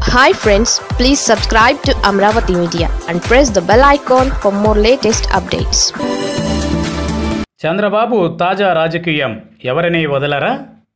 hi friends please subscribe to Amaravati media and press the bell icon for more latest updates Chandrababu తాజా రాజకీయం ఎవరిని వదలరా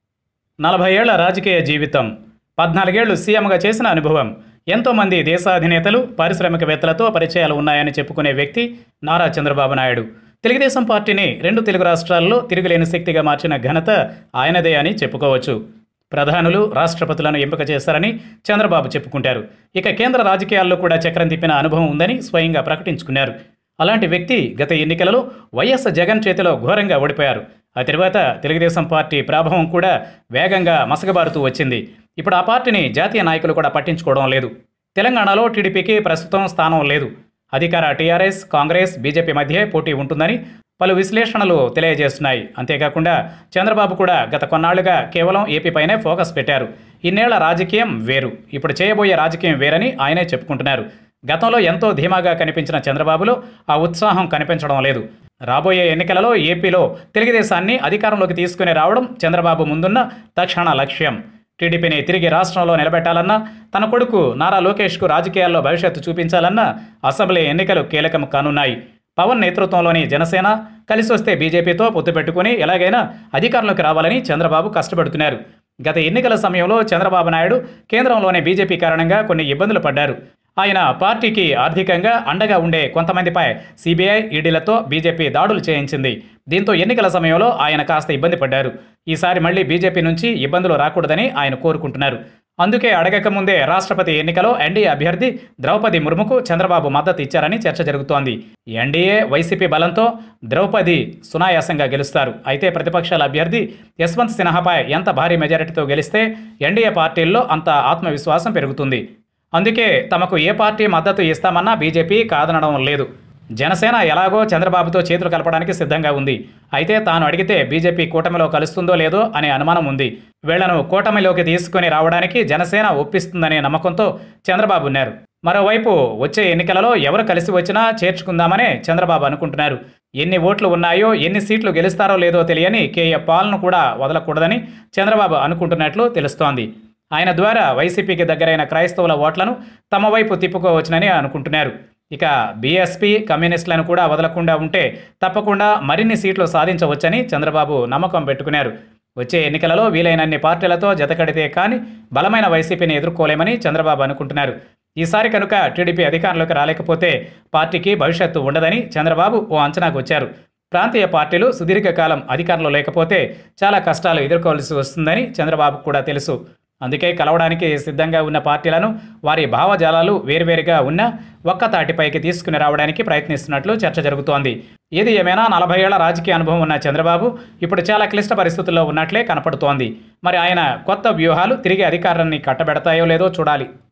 నలభై ఏళ్ల రాజకీయ జీవితం పద్నాలుగేళ్లు సీఎంగా చేసిన అనుభవం ఎంతోమంది దేశాధినేతలు పారిశ్రామికవేత్తలతో పరిచయాలు ఉన్నాయని చెప్పుకునే వ్యక్తి నారా చంద్రబాబు నాయుడు తెలుగుదేశం పార్టీని రెండు తెలుగు రాష్ట్రాల్లో తిరుగులేని శక్తిగా మార్చిన ఘనత ఆయనదే అని చెప్పుకోవచ్చు ప్రధానులు రాష్ట్రపతులను ఎంపిక చేశారని చంద్రబాబు చెప్పుకుంటారు ఇక కేంద్ర రాజకీయాల్లో కూడా చక్రం తిప్పిన అనుభవం ఉందని స్వయంగా ప్రకటించుకున్నారు అలాంటి వ్యక్తి గత ఎన్నికలలో వైఎస్ జగన్ చేతిలో ఘోరంగా ఓడిపోయారు ఆ తర్వాత తెలుగుదేశం పార్టీ ప్రాభవం కూడా వేగంగా మసగబారుతూ వచ్చింది ఇప్పుడు ఆ పార్టీని జాతీయ నాయకులు కూడా పట్టించుకోవడం లేదు తెలంగాణలో టీడీపీకి ప్రస్తుతం స్థానం లేదు అధికార టీఆర్ఎస్ కాంగ్రెస్ బీజేపీ మధ్య పోటీ ఉంటుందని పలు విశ్లేషణలు తెలియజేస్తున్నాయి అంతేకాకుండా చంద్రబాబు కూడా గత కొన్నాళ్లుగా కేవలం ఏపీపైనే ఫోకస్ పెట్టారు ఇన్నేళ్ల రాజకీయం వేరు ఇప్పుడు చేయబోయే రాజకీయం వేరని ఆయనే చెప్పుకుంటున్నారు గతంలో ఎంతో ధీమాగా కనిపించిన చంద్రబాబులో ఆ ఉత్సాహం కనిపించడం లేదు రాబోయే ఎన్నికలలో ఏపీలో తెలుగుదేశాన్ని అధికారంలోకి తీసుకుని రావడం చంద్రబాబు ముందున్న తక్షణ లక్ష్యం టీడీపీని తిరిగి రాష్ట్రంలో నిలబెట్టాలన్నా తన కొడుకు నారా లోకేష్కు రాజకీయాల్లో భవిష్యత్తు చూపించాలన్నా అసెంబ్లీ ఎన్నికలు కీలకం కానున్నాయి పవన్ నేతృత్వంలోని జనసేన కలిసి వస్తే బీజేపీతో పొత్తు పెట్టుకుని ఎలాగైనా అధికారంలోకి రావాలని చంద్రబాబు కష్టపడుతున్నారు గత ఎన్నికల సమయంలో చంద్రబాబు నాయుడు కేంద్రంలోని బీజేపీ కారణంగా కొన్ని ఇబ్బందులు పడ్డారు ఆయన పార్టీకి ఆర్థికంగా అండగా ఉండే కొంతమందిపై సిబిఐ ఈడీలతో బీజేపీ దాడులు చేయించింది దీంతో ఎన్నికల సమయంలో ఆయన కాస్త ఇబ్బంది పడ్డారు ఈసారి మళ్లీ బీజేపీ నుంచి ఇబ్బందులు రాకూడదని ఆయన కోరుకుంటున్నారు అందుకే అడగక ముందే రాష్ట్రపతి ఎన్నికలో ఎన్డీఏ అభ్యర్థి ద్రౌపది ముర్ముకు చంద్రబాబు మద్దతు ఇచ్చారని చర్చ జరుగుతోంది ఎన్డీఏ వైసీపీ బలంతో ద్రౌపది సునాయాసంగా గెలుస్తారు అయితే ప్రతిపక్షాల అభ్యర్థి యశ్వంత్ సిన్హాపై ఎంత భారీ మెజారిటీతో గెలిస్తే ఎన్డీఏ పార్టీల్లో అంత ఆత్మవిశ్వాసం పెరుగుతుంది అందుకే తమకు ఏ పార్టీ మద్దతు ఇస్తామన్నా బీజేపీ కాదనడం లేదు జనసేన ఎలాగో చంద్రబాబుతో చేతులు కలపడానికి సిద్ధంగా ఉంది అయితే తాను అడిగితే బీజేపీ కూటమిలో కలుస్తుందో లేదో అనే అనుమానం ఉంది వీళ్లను కూటమిలోకి తీసుకుని రావడానికి జనసేన ఒప్పిస్తుందనే నమ్మకంతో చంద్రబాబు ఉన్నారు మరోవైపు వచ్చే ఎన్నికలలో ఎవరు కలిసి వచ్చినా చేర్చుకుందామనే చంద్రబాబు అనుకుంటున్నారు ఎన్ని ఓట్లు ఉన్నాయో ఎన్ని సీట్లు గెలుస్తారో లేదో తెలియని కేఏ పాల్ను కూడా వదలకూడదని చంద్రబాబు అనుకుంటున్నట్లు తెలుస్తోంది ఆయన ద్వారా వైసీపీకి దగ్గరైన క్రైస్తవుల ఓట్లను తమ వైపు తిప్పుకోవచ్చునని అనుకుంటున్నారు ఇక బీఎస్పీ కమ్యూనిస్టులను కూడా వదలకుండా ఉంటే తప్పకుండా మరిన్ని సీట్లు సాధించవచ్చని చంద్రబాబు నమ్మకం పెట్టుకున్నారు వచ్చే ఎన్నికలలో వీలైనన్ని పార్టీలతో జతకడితే కానీ బలమైన వైసీపీని ఎదుర్కోలేమని చంద్రబాబు అనుకుంటున్నారు ఈసారి కనుక టీడీపీ అధికారంలోకి రాలేకపోతే పార్టీకి భవిష్యత్తు ఉండదని చంద్రబాబు ఓ అంచనాకు వచ్చారు ప్రాంతీయ పార్టీలు సుదీర్ఘకాలం అధికారంలో లేకపోతే చాలా కష్టాలు ఎదుర్కోవాల్సి వస్తుందని చంద్రబాబు కూడా తెలుసు అందుకే కలవడానికి సిద్ధంగా ఉన్న పార్టీలను వారి భావజాలాలు వేరువేరుగా ఉన్న ఒక్క తాటిపైకి తీసుకుని రావడానికి ప్రయత్నిస్తున్నట్లు చర్చ జరుగుతోంది ఏది ఏమైనా నలభై ఏళ్ల రాజకీయ అనుభవం ఉన్న చంద్రబాబు ఇప్పుడు చాలా క్లిష్ట పరిస్థితుల్లో ఉన్నట్లే కనపడుతోంది మరి ఆయన కొత్త వ్యూహాలు తిరిగి అధికారాన్ని కట్టబెడతాయో లేదో చూడాలి